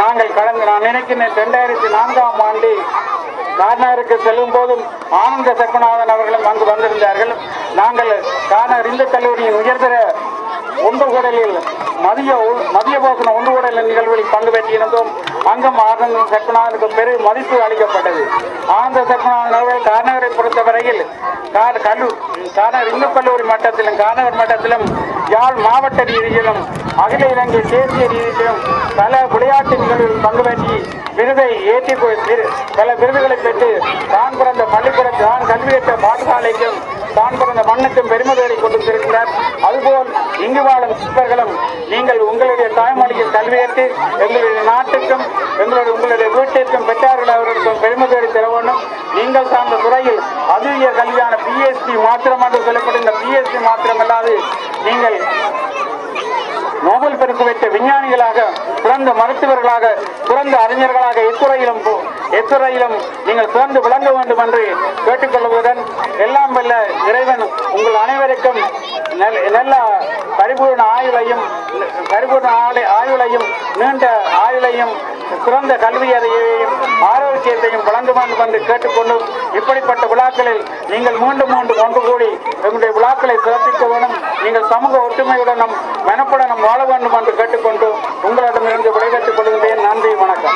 நாங்கள் கடந்த நான் நினைக்கிறேன் இரண்டாயிரத்தி நான்காம் ஆண்டு கார்னருக்கு செல்லும் போதும் ஆனந்த சக்குநாதன் அவர்களும் அங்கு வந்திருந்தார்கள் நாங்கள் கார்னர் இந்து கல்லூரியின் உயர்தர ஒன்று கூடலில் மதிய உ- மதிய போசன ஒன்று கூடல் நிகழ்வுகளில் பங்கு பெற்றிருந்தோம் அங்கும் ஆனந்த சக்குநாதனுக்கு பெரு மதிப்பு அளிக்கப்பட்டது ஆனந்த சக்குநாதன் அவர்கள் கார்னகரை பொறுத்தவரையில் கார் கல்லூ கார்னர் இந்து கல்லூரி மட்டத்திலும் கார்னர் மட்டத்திலும் யாழ் மாவட்ட ரீதியிலும் அகில இலங்கை தேசிய ரீதியிலும் பல விளையாட்டு நிகழ்வுகளில் பங்கு பெற்றி விருதை ஏற்றி கொ- விரு- பல விருதுகளை பெற்று தான் பிறந்த பள்ளிக்கூடத்தில் தான் கல்வியற்ற பாடசாலைக்கும் தான் பிறந்த மண்ணுக்கும் பெருமை தேடி கொடுத்திருக்கிறார் அதுபோல் இங்கு வாழும் சிற்பர்களும் நீங்கள் உங்களுடைய தாய்மொழியில் கல்வியேற்று எங்களுடைய நாட்டுக்கும் எங்களுடைய உங்களுடைய வீட்டிற்கும் பெற்றார்கள் அவர்களுக்கும் பெருமை தேடி தர வேண்டும் நீங்கள் சார்ந்த துறையில் அது உயர் கல்வியான பிஎஸ்சி மாத்திரம் என்று சொல்லப்படுகின்ற பிஎஸ்சி மாத்திரமல்லாது நீங்கள் நோபல் பரிசு பெற்ற விஞ்ஞானிகளாக சிறந்த மருத்துவர்களாக சிறந்த அறிஞர்களாக எத்துறையிலும் போ- எத்துறையிலும் நீங்கள் சிறந்து விளங்க வேண்டும் என்று கேட்டுக்கொள்வதுடன் எல்லாம் வல்ல இறைவன் உங்கள் அனைவருக்கும் நல்- நல்ல பரிபூர்ண ஆயுளையும் பரிபூர்ண ஆளை- ஆயுளையும் நீண்ட ஆயுளையும் சிறந்த கல்வியறையையும் ஆரோக்கியத்தையும் வழங்க வேண்டும் என்று கேட்டுக்கொண்டு இப்படிப்பட்ட விழாக்களில் நீங்கள் மீண்டும் மீண்டும் ஒன்று கூடி எங்களுடைய விழாக்களை சிறப்பிக்க வேண்டும் நீங்கள் சமூக ஒற்றுமையுடனும் மனப்புடனும் வாழ வேண்டும் என்று கேட்டுக்கொண்டு உங்களிடமிருந்து விடைபெற்றுக் கொள்கின்றேன் நன்றி வணக்கம்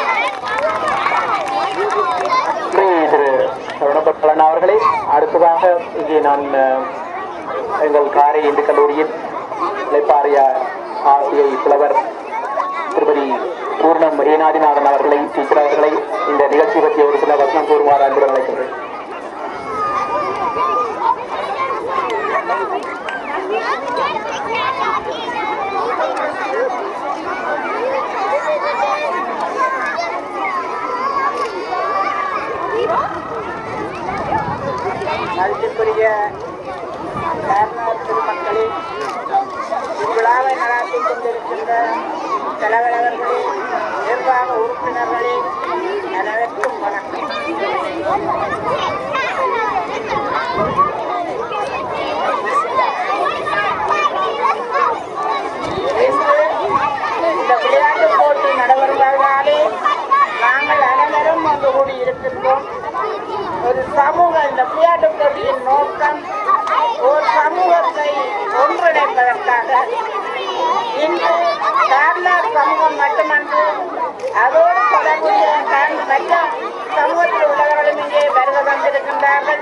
நன்றி திரு சரவணபலன் அவர்களே அடுத்ததாக இங்கே நான் அஹ், எங்கள் காரை இந்து கல்லூரியின் இளைப்பாறைய ஆசிரியை புலவர் திருப்பதி பூர்ணம் ஏனாதிநாதன் அவர்களை டீச்சர் அவர்களை இந்த நிகழ்ச்சி பற்றிய ஒரு சில வசனம் கூறுமாறு அன்புடன் அழைக்கின்றேன் மதிப்பிற்குரிய காரணர் பொதுமக்களே இவ்விழாவை நடாத்திக் கொண்டிருக்கின்ற தலைவர்களே நிர்வாக உறுப்பினர்களே அனைவருக்கும் வணக்கம் இன்று இந்த விளையாட்டுப் போட்டி நடைபெறுவதாலே நாங்கள் அனைவரும் அங்கு கூடி இருக்கின்றோம் ஒரு சமூக இந்த விளையாட்டு போட்டியின் நோக்கம் ஒரு சமூகத்தை ஒன்றிணைப்பதற்காக இன்று கார்னார் சமூகம் மட்டுமன்று அதோடு தொடர்புடைய கார்- மற்ற சமூகத்தில் உள்ளவர்களும் இங்கே வருகை வந்திருக்கின்றார்கள்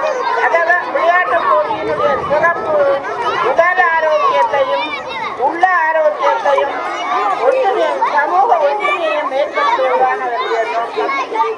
அதாவது விளையாட்டுப் போட்டியினுடைய சிறப்பு உடல் ஆரோக்கியத்தையும் உள்ள ஆரோக்கியத்தையும் ஒற்றுமை சமூக ஒற்றுமையையும் ஏற்படுத்துவதான ஒரு நோக்கம்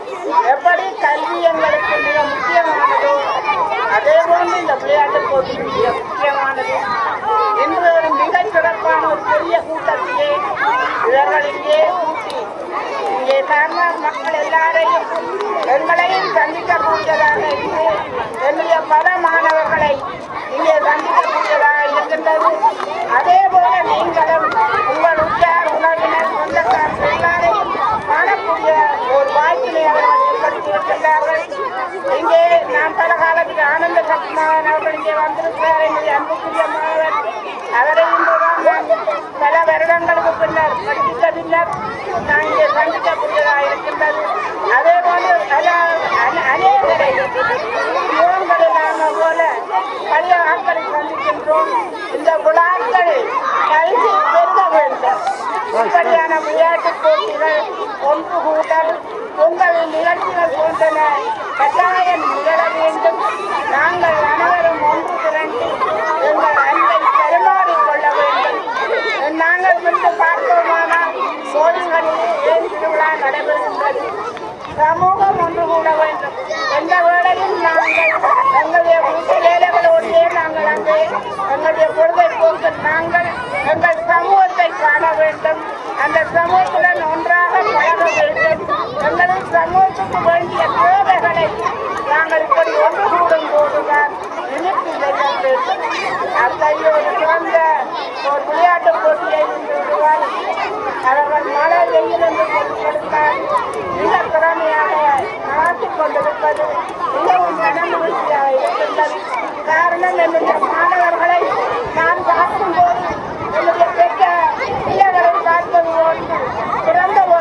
எப்படி கல்வி எங்களுக்கு மிக முக்கியமானதோ அதே போன்று இந்த விளையாட்டுப் போட்டி மிக முக்கியமானது இன்று ஒரு மிகச் சிறப்பான ஒரு பெரிய கூட்டத்திலே இவர்கள் இங்கே கூட்டி இங்கே காரணம் மக்கள் எல்லாரையும் எங்களையும் சந்திக்கக்கூடியதாக இருந்து என்னுடைய பல மாணவர்களை இங்கே சந்திக்கக்கூடியதாக இருக்கின்றது அதே போல நீங்களும் உங்கள் உற்றார் உறவினர் சொந்தக்காரர்கள் எல்லாரையும் காணக்கூடிய ஒரு வாய்ப்பினை அவர்கள் ஏற்படுத்தியிருக்கின்றார்கள் இங்கே நான் பல காலத்தில் ஆனந்த சத்யநாதன் அவர்கள் இங்கே வந்திருக்கிறார் என்னுடைய அன்புக்குரிய மாணவர் அவரை இன்றுதான் நான் பல வருடங்களுக்கு பின்னர் படித்த பின்னர் நான் இங்கே சந்திக்கக்கூடியதாக இருக்கின்றது அதே போல பல அன- அநேகரை யுவங்கள் இல்லாமல் போல பழைய ஆட்களை சந்திக்கின்றோம் இந்த விழாக்கள் கல்வி பெருக வேண்டும் இப்படியான விளையாட்டுப் போட்டிகள் ஒன்று கூட்டல் பொங்கல் நிகழ்ச்சிகள் போன்றன கட்டாயம் நிகழ வேண்டும் நாங்கள் அனைவரும் ஒன்று திரண்டு எங்கள் அன்பை பரிமாறிக்கொள்ள வேண்டும் நாங்கள் வந்து பார்த்தோமானால் கோயில்களிலே ஏன் திருவிழா நடைபெறுகின்றது சமூகம் ஒன்று கூட வேண்டும் எந்த வேளையும் நாங்கள் எங்களுடைய வீட்டு வேலைகளோடையே நாங்கள் அங்கே எங்களுடைய பொழுதை போக்கு நாங்கள் எங்கள் சமூகத்தை காண வேண்டும் அந்த சமூகத்துடன் ஒன்றாக பழக வேண்டும் எங்களின் சமூகத்துக்கு வேண்டிய தேவைகளை நாங்கள் இப்படி ஒன்று கூடும் போதுதான் நினைத்து செய்ய வேண்டும் அத்தகைய ஒரு சிறந்த ஒரு விளையாட்டுப் போட்டியை இன்று உருவாக்கி அவர்கள் மழை வெயில் என்று பொருட்படுத்தால் மிக திறமையாக நடத்திக் கொண்டிருப்பது மிகவும் மனமகிழ்ச்சியாக இருக்கின்றது காரணம் என்னுடைய மாணவர்களை நான் பார்க்கும்போது என்னுடைய பெற்ற பிள்ளைகளை பார்ப்பது போன்று சிறந்த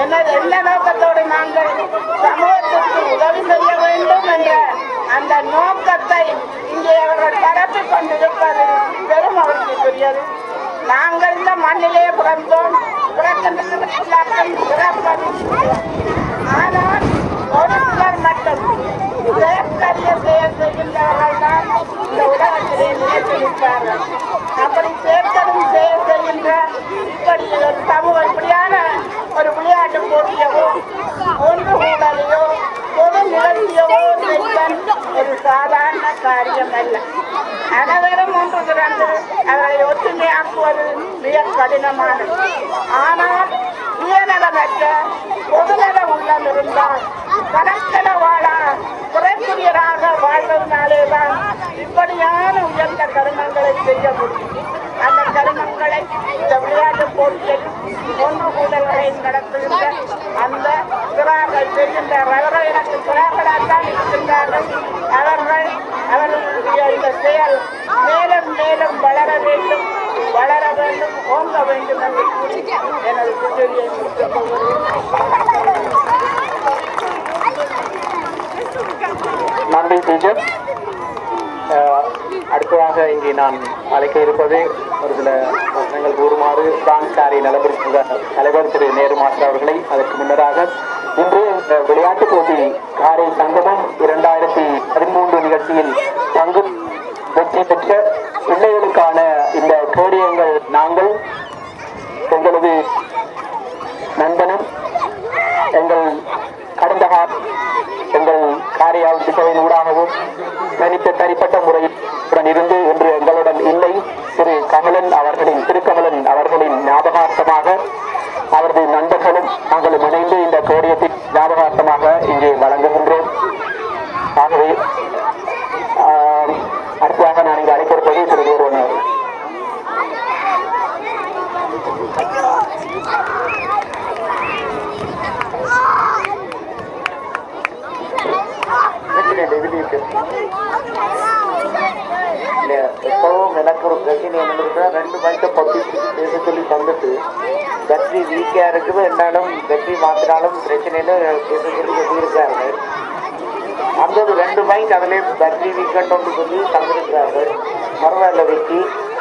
என்ன என்ன நோக்கத்தோடு நாங்கள் சமூகத்திற்கு உதவி செய்ய வேண்டும் என்ற அந்த நோக்கத்தை இங்கே அவர்கள் பரப்பிக் கொண்டிருப்பது பெரும் மகிழ்ச்சிக்குரியது நாங்கள் இந்த மண்ணிலே பிறந்தோம் பிறக்கின்ற எல்லாரும் பிறப்பது ஆனால் ஒரு சிலர் மட்டும் செயற்கரிய செயல் செய்கின்றவர்கள் தான் இந்த உலகத்திலே நிலைத்திருப்பார்கள் அப்படி சேர்த்தலும் செயல் செய்கின்ற இப்படி ஒரு சமூகம் இப்படியான ஒரு விளையாட்டு போட்டியவோ ஒன்று கூடலையோ பொது நிகழ்ச்சியவோ செய்தல் ஒரு சாதாரண காரியம் அல்ல அனைவரும் ஒன்று திறந்து அவர்களை ஒற்றுமையாக்குவது மிக கடினமானது ஆனால் சுயநலமற்ற பொதுநல உள்ளம் இருந்தால் கணக்கென வாழ குறைக்குரியராக வாழ்வதனாலேதான் இப்படியான உயர்ந்த கருமங்களை செய்ய முடியும் அந்த கருமங்களை இந்த விளையாட்டு போட்டியில் ஒன்று கூடல்களை நடத்துகின்ற அந்த சிறார்கள் செய்கின்ற அவர்கள் எனக்கு சிறார்களாகத்தான் இருக்கின்றார்கள் அவர்கள் அவர்களுடைய இந்த செயல் மேலும் மேலும் வளர வேண்டும் வளர வேண்டும் ஓங்க வேண்டும் என்று கூறி எனது குஜரியை முடித்துக் கொள்கிறேன் நன்றி டீச்சர் அஹ், அடுத்ததாக இங்கே நான் அழைக்க இருப்பது ஒரு சில வசனங்கள் கூறுமாறு பிரான்ஸ் காரை நலபுரிந்த தலைவர் திரு நேரு மாஸ்டர் அவர்களை அதற்கு முன்னராக இன்று இந்த விளையாட்டுப் போட்டி காரை சங்கமம் இரண்டாயிரத்தி பதிமூன்று நிகழ்ச்சியில் பங்கு வெற்றி பெற்ற பிள்ளைகளுக்கான இந்த கேடயங்கள் நாங்கள் எங்களது நண்பனும் எங்கள் கடந்த கால எங்கள் காரியால் திசையின் ஊடாகவும் தனித்த தனிப்பட்ட முறையில் உடன் இருந்து இன்று எங்களுடன் இல்லை திரு கமலன் அவர்களின் திருக்கமலன் அவர்களின் ஞாபகார்த்தமாக அவரது நண்பர்களும் நாங்களும் இணைந்து இந்த கோடியத்தை ஞாபகார்த்தமாக இங்கே வழங்குகின்றோம் ஆகவே ஆம், அடுத்ததாக நான் இங்கு அழைத்திருப்பது திரு வேறுவன் அவர்கள் இல்ல, எப்பவும் எனக்கு ஒரு பிரச்சனை என்னன்னா ரெண்டு மைக்க பத்தி பேச சொல்லி தந்துட்டு பேட்டரி வீக்கா இருக்குது என்னாலும் பேட்டரி மாத்தினாலும் பிரச்சனைன்னு பேச சொல்லி சொல்லியிருக்காங்க அந்த ஒரு ரெண்டு மைக் அதிலே பேட்டரி வீக்கன்னு சொல்லி தந்திருக்கிறார்கள் பரவாயில்ல வெற்றி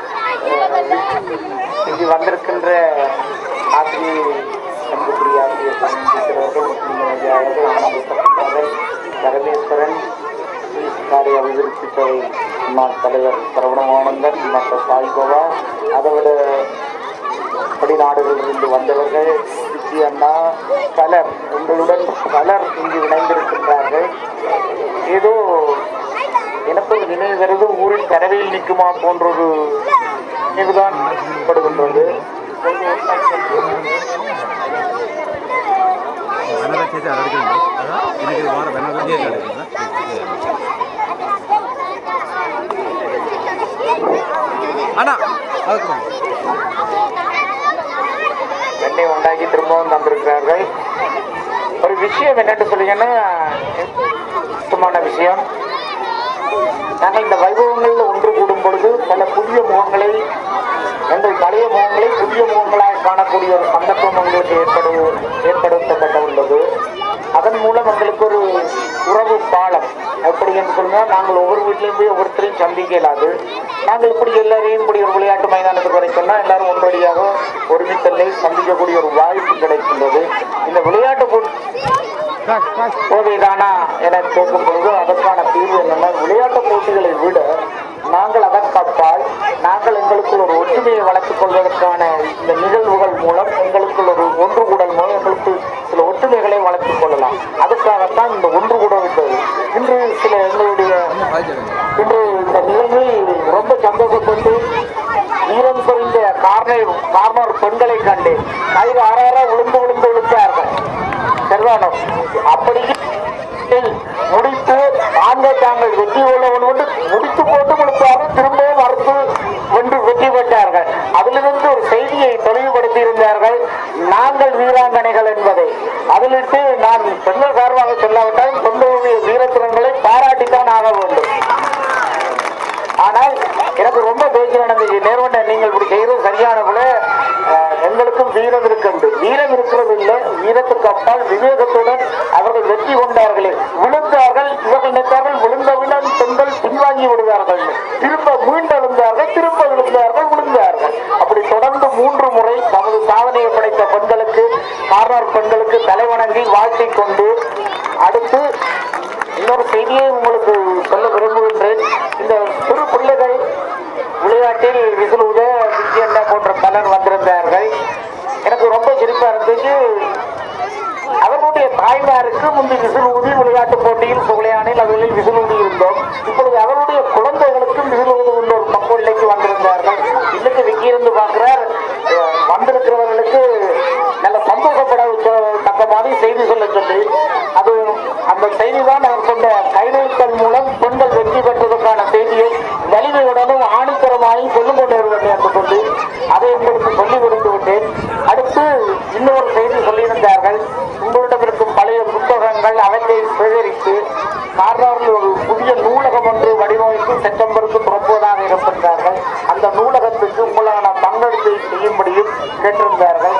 இங்கு வந்திருக்கின்ற ஆசிரியர் அன்புக்குரிய ஆசிரியர் சந்திக்கிறவர்கள் முஸ்லிம் நபியாளர்கள் ஆனந்தப்பட்டார்கள் பரமேஸ்வரன் காரிய அபிவிருத்தி துறை முன்னாள் தலைவர் சரவணமானந்தன் மற்ற சாய்பாபா அதை விட வெளிநாடுகளிலிருந்து வந்தவர்கள் சித்தி அண்ணா பலர் உங்களுடன் பலர் இங்கு இணைந்திருக்கின்றார்கள் ஏதோ எனக்கு ஒரு நினைவு வருது ஊரில் கரவையில் நிற்குமா போன்ற ஒரு நினைவுதான் படுகின்றது வெண்ணெய் சேர்த்து அதை எடுக்கிறீங்க எனக்கு இது வார வெண்ணெய் சேர்த்து எடுக்கிறீங்களா அண்ணா அதுக்கு வெண்ணெய் உண்டாக்கி திரும்பவும் தந்திருக்கிறார்கள் ஒரு விஷயம் என்னன்னு சொல்லிங்கன்னா முக்கியமான விஷயம் நாங்கள் இந்த வைபவங்களில் ஒன்று கூடும் பொழுது பல புதிய முகங்களை எங்கள் பழைய முகங்களை புதிய முகங்களாக காணக்கூடிய ஒரு சந்தர்ப்பம் எங்களுக்கு ஏற்படு ஏற்படுத்தப்பட்ட உள்ளது அதன் மூலம் எங்களுக்கு ஒரு உறவு பாலம் எப்படி என்று சொன்னால் நாங்கள் ஒவ்வொரு வீட்லையும் போய் ஒவ்வொருத்தரையும் சந்திக்க இயலாது நாங்கள் இப்படி எல்லாரையும் இப்படி ஒரு விளையாட்டு மைதானத்துக்கு வரை சொன்னால் எல்லாரும் ஒன்றடியாக ஒருமித்தலை சந்திக்கக்கூடிய ஒரு வாய்ப்பு கிடைக்கின்றது இந்த விளையாட்டு போட்டி போதைதானா என கேட்கும் பொழுது அதற்கான தீர்வு என்னன்னா விளையாட்டு போட்டிகளை விட நாங்கள் அதற்கப்பால் நாங்கள் எங்களுக்குள் ஒரு ஒற்றுமையை வளர்த்துக் கொள்வதற்கான இந்த நிகழ்வுகள் மூலம் எங்களுக்குள் ஒரு ஒன்று கூடல் மூலம் எங்களுக்கு சில ஒற்றுமைகளை வளர்த்துக் கொள்ளலாம் அதுக்காகத்தான் இந்த ஒன்று கூடல் என்பது இன்று சில எங்களுடைய இன்று இந்த நிகழ்வில் ரொம்ப சந்தோஷப்பட்டு வீரம் குறைந்த கார்னர் கார்னர் பெண்களை கண்டு கயிறு ஆறார விழுந்து விழுந்து விழுந்தார்கள் செல்வானம் அப்படி முடித்து ஆண்கள் தாங்கள் வெற்றி கொள்ளவன் கொண்டு முடித்து போட்டு கொடுத்தார்கள் திரும்பவும் மறுத்து வென்று வெற்றி பெற்றார்கள் அதிலிருந்து ஒரு செய்தியை தெளிவுபடுத்தி இருந்தார்கள் நாங்கள் வீராங்கனைகள் என்பதை அதிலிட்டு நான் பெண்கள் சார்பாக சொல்லாவிட்டால் பெண்களுடைய வீரத்திறன்களை பாராட்டித்தான் ஆக வேண்டும் ஆனால் எனக்கு ரொம்ப பேச்சு நடந்துச்சு நேர்வண்ட நீங்கள் இப்படி செய்யறது சரியான போல அஹ், எங்களுக்கும் வீரம் இருக்கின்றது வீரம் இருக்கிறது இல்லை வீரத்தை அப்பால் விவேகத்துடன் அவர்கள் வெற்றி கொண்டார்களே விழுந்தார்கள் இவர்கள் நினைத்தார்கள் விழுந்தவுடன் பெண்கள் பின்வாங்கி விடுவார்கள் திரும்ப மீண்டெழுந்தார்கள் திரும்ப விழுந்தார்கள் விழுந்தார்கள் அப்படி தொடர்ந்து மூன்று முறை தமது சாதனையை படைத்த பெண்களுக்கு கார்னர் பெண்களுக்கு தலைவணங்கி வாழ்த்திக் கொண்டு அடுத்து இன்னொரு செய்தியை உங்களுக்கு சொல்ல விரும்புகின்றேன் இந்த சிறு பிள்ளைகள் விளையாட்டில் விசிலுத விஜயண்ணா போன்ற பலர் வந்திருந்தார்கள் எனக்கு ரொம்ப சிரிப்பா இருந்துச்சு அவர்களுடைய தாய்மாருக்கு முந்தி விசில் ஊதி விளையாட்டு போட்டியில் சுகலையானில் அவர்களில் விசில் ஊதி இருந்தோம் இப்பொழுது அவருடைய குழந்தைகளுக்கும் விசில் ஊதுகின்ற ஒரு பக்குவநிலைக்கு வந்திருந்தார்கள் இன்னைக்கு விக்கி இருந்து பார்க்கிறார் அஹ், வந்திருக்கிறவர்களுக்கு நல்ல சந்தோஷப்பட வைக்க- தக்க மாதிரி செய்தி சொல்ல சொல்லி அது அந்த செய்தி தான் அவர் சொன்ன கைநெழுத்தல் மூலம் பெண்கள் வெற்றி பெற்றதற்கான செய்தியை வலிமையுடனும் ஆணித்தரமாயும் சொல்லிக் கொண்டு வருவேன் என்று சொல்லி அதை உங்களுக்கு சொல்லி கொடுத்து விட்டேன் அடுத்து இன்னொரு செய்தி சொல்லியிருந்தார்கள் உங்களிடம் இருக்கும் பழைய புத்தகங்கள் அவற்றை சேகரித்து கார்னாரில் ஒரு புதிய நூலகம் ஒன்று வடிவமைத்து செப்டம்பருக்கு புறப்போவதாக இருக்கின்றார்கள் அந்த நூலகத்துக்கு உங்களான பங்களிப்பை செய்யும்படியும் கேட்டிருந்தார்கள்